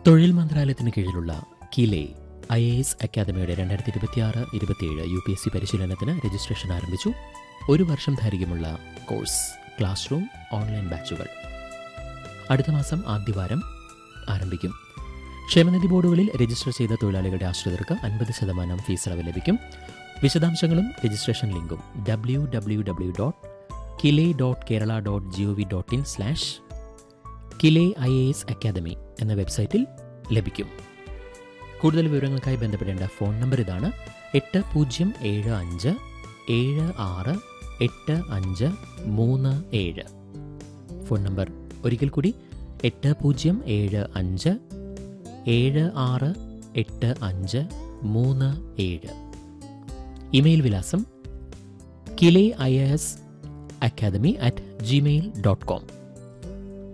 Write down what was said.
തൊഴിൽ മന്ത്രാലയത്തിന് കീഴിലുള്ള കിലെ ഐ എ എസ് അക്കാദമിയുടെ രണ്ടായിരത്തി ഇരുപത്തിയാറ് ഇരുപത്തിയേഴ് യു പി എസ് സി പരിശീലനത്തിന് രജിസ്ട്രേഷൻ ആരംഭിച്ചു ഒരു വർഷം ദൈർഘ്യമുള്ള കോഴ്സ് ക്ലാസ് റൂം ഓൺലൈൻ ബാച്ചുകൾ അടുത്ത മാസം ആദ്യവാരം ആരംഭിക്കും ക്ഷേമനിധി ബോർഡുകളിൽ രജിസ്റ്റർ ചെയ്ത തൊഴിലാളികളുടെ ആശ്രിതർക്ക് അൻപത് ശതമാനം ഫീസ് ഇളവ് ലഭിക്കും വിശദാംശങ്ങളും രജിസ്ട്രേഷൻ ലിങ്കും W W W dot KILE dot Kerala dot G O V dot in slash KILE I A S academy എന്ന വെബ്സൈറ്റിൽ ലഭിക്കും കൂടുതൽ വിവരങ്ങൾക്കായി ബന്ധപ്പെടേണ്ട ഫോൺ നമ്പർ ഇതാണ് എട്ട് പൂജ്യം ഏഴ് അഞ്ച് ഏഴ് ആറ് എട്ട് അഞ്ച് മൂന്ന് ഏഴ് ഫോൺ നമ്പർ ഒരിക്കൽ കൂടി എട്ട് പൂജ്യം ഏഴ് അഞ്ച് ഏഴ് ആറ് എട്ട് അഞ്ച് മൂന്ന് ഏഴ് ഇമെയിൽ വിലാസം കിലെ I S academy at Gmail dot com